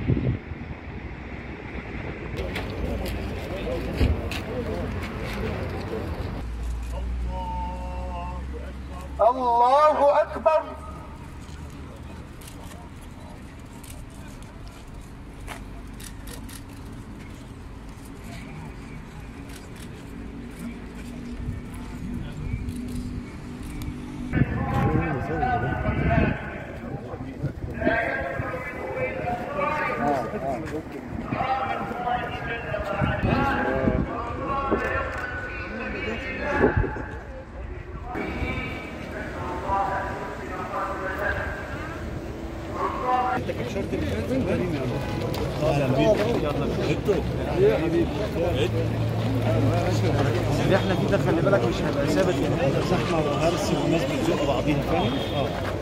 الله أكبر اللي احنا فيه ده خلي بالك مش هيبقى ثابت زحمه وهرس والناس بتزق بعضيها فاهم؟ اه